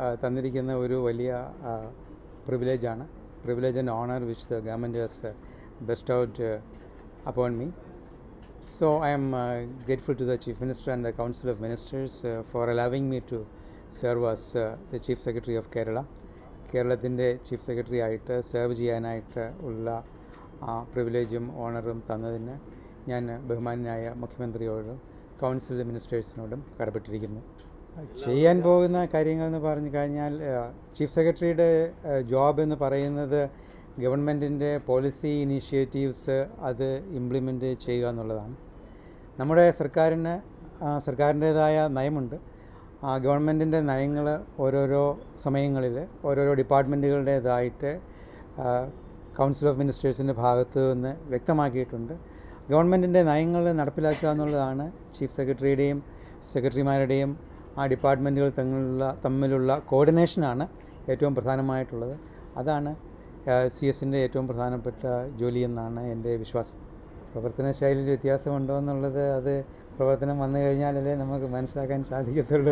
തന്നിരിക്കുന്ന ഒരു വലിയ പ്രിവിലേജാണ് privilege and honour which the government has bestowed upon me So I am uh, grateful to the Chief Minister and the Council of Ministers uh, for allowing me to serve as uh, the Chief Secretary of Kerala. കേരളത്തിൻ്റെ chief secretary ആയിട്ട് serve ചെയ്യാനായിട്ട് ഉള്ള ആ പ്രിവിലേജും ഓണറും തന്നതിന് ഞാൻ ബഹുമാനായ മുഖ്യമന്ത്രിയോടും council മിനിസ്റ്റേഴ്സിനോടും കടപ്പെട്ടിരിക്കുന്നു ചെയ്യാൻ പോകുന്ന കാര്യങ്ങൾ എന്ന് പറഞ്ഞു കഴിഞ്ഞാൽ ചീഫ് സെക്രട്ടറിയുടെ ജോബ് എന്ന് പറയുന്നത് ഗവൺമെൻറ്റിൻ്റെ പോളിസി ഇനീഷ്യേറ്റീവ്സ് അത് ഇംപ്ലിമെൻ്റ് ചെയ്യുക എന്നുള്ളതാണ് നമ്മുടെ സർക്കാരിന് സർക്കാരിൻ്റേതായ നയമുണ്ട് ആ ഗവൺമെൻറ്റിൻ്റെ നയങ്ങൾ ഓരോരോ സമയങ്ങളിൽ ഓരോരോ ഡിപ്പാർട്ട്മെൻറ്റുകളുടേതായിട്ട് കൗൺസിൽ ഓഫ് മിനിസ്റ്റേഴ്സിൻ്റെ ഭാഗത്ത് നിന്ന് വ്യക്തമാക്കിയിട്ടുണ്ട് ഗവൺമെൻറ്റിൻ്റെ നയങ്ങൾ നടപ്പിലാക്കുക എന്നുള്ളതാണ് ചീഫ് സെക്രട്ടറിയുടെയും സെക്രട്ടറിമാരുടെയും ആ ഡിപ്പാർട്ട്മെൻറ്റുകൾ തമ്മിലുള്ള തമ്മിലുള്ള കോർഡിനേഷനാണ് ഏറ്റവും പ്രധാനമായിട്ടുള്ളത് അതാണ് സി എസിൻ്റെ ഏറ്റവും പ്രധാനപ്പെട്ട ജോലി എന്നാണ് എൻ്റെ വിശ്വാസം പ്രവർത്തന ശൈലിയിൽ വ്യത്യാസമുണ്ടോ എന്നുള്ളത് അത് പ്രവർത്തനം വന്നു കഴിഞ്ഞാലല്ലേ നമുക്ക് മനസ്സിലാക്കാൻ സാധിക്കത്തുള്ളൂ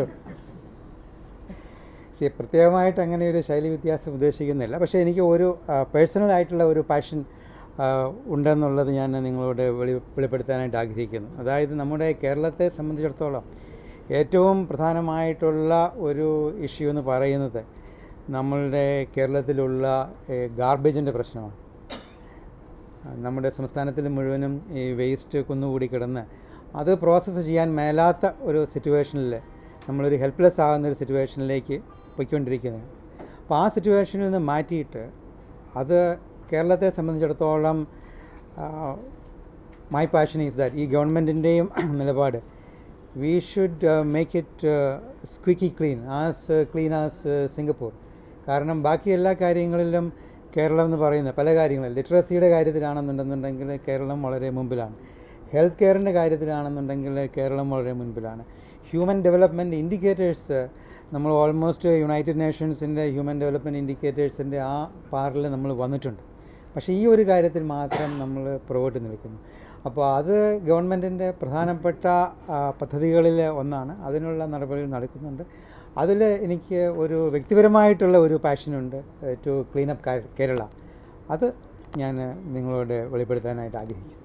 സി പ്രത്യേകമായിട്ട് അങ്ങനെ ഒരു ശൈലി വ്യത്യാസം ഉദ്ദേശിക്കുന്നില്ല പക്ഷേ എനിക്ക് ഒരു പേഴ്സണൽ ആയിട്ടുള്ള ഒരു പാഷൻ ഉണ്ടെന്നുള്ളത് ഞാൻ നിങ്ങളോട് വെളി വെളിപ്പെടുത്താനായിട്ട് ആഗ്രഹിക്കുന്നു അതായത് നമ്മുടെ കേരളത്തെ സംബന്ധിച്ചിടത്തോളം ഏറ്റവും പ്രധാനമായിട്ടുള്ള ഒരു ഇഷ്യൂ എന്ന് പറയുന്നത് നമ്മളുടെ കേരളത്തിലുള്ള ഗാർബേജിൻ്റെ പ്രശ്നമാണ് നമ്മുടെ സംസ്ഥാനത്തിൽ മുഴുവനും ഈ വേസ്റ്റ് കുന്നുകൂടി കിടന്ന് അത് പ്രോസസ്സ് ചെയ്യാൻ മേലാത്ത ഒരു സിറ്റുവേഷനിൽ നമ്മളൊരു ഹെൽപ്ലെസ് ആകുന്ന ഒരു സിറ്റുവേഷനിലേക്ക് പോയിക്കൊണ്ടിരിക്കുന്നത് അപ്പോൾ ആ സിറ്റുവേഷനിൽ നിന്ന് മാറ്റിയിട്ട് അത് കേരളത്തെ സംബന്ധിച്ചിടത്തോളം മൈ പാഷൻ ഈസ് ദാറ്റ് ഈ ഗവൺമെൻറ്റിൻ്റെയും നിലപാട് we should make it squeaky clean as clean as Singapore കാരണം ബാക്കി എല്ലാ കാര്യങ്ങളിലും കേരളം എന്ന് പറയുന്ന പല കാര്യങ്ങളും ലിറ്ററസിയുടെ കാര്യത്തിലാണെന്നുണ്ടെന്നുണ്ടെങ്കിൽ കേരളം വളരെ മുമ്പിലാണ് ഹെൽത്ത് കെയറിൻ്റെ കാര്യത്തിലാണെന്നുണ്ടെങ്കിൽ കേരളം വളരെ മുൻപിലാണ് ഹ്യൂമൻ ഡെവലപ്മെൻറ്റ് ഇൻഡിക്കേറ്റേഴ്സ് നമ്മൾ ഓൾമോസ്റ്റ് യുണൈറ്റഡ് നേഷൻസിൻ്റെ ഹ്യൂമൻ ഡെവലപ്മെൻറ്റ് ഇൻഡിക്കേറ്റേഴ്സിൻ്റെ ആ പാറിൽ നമ്മൾ വന്നിട്ടുണ്ട് പക്ഷേ ഈ ഒരു കാര്യത്തിൽ മാത്രം നമ്മൾ പുറകോട്ട് നിൽക്കുന്നു അപ്പോൾ അത് ഗവൺമെൻറ്റിൻ്റെ പ്രധാനപ്പെട്ട പദ്ധതികളിൽ ഒന്നാണ് അതിനുള്ള നടപടികൾ നടക്കുന്നുണ്ട് അതിൽ എനിക്ക് ഒരു വ്യക്തിപരമായിട്ടുള്ള ഒരു പാഷനുണ്ട് ടു ക്ലീൻ അപ്പ് കേരള അത് ഞാൻ നിങ്ങളോട് വെളിപ്പെടുത്താനായിട്ട് ആഗ്രഹിക്കുന്നു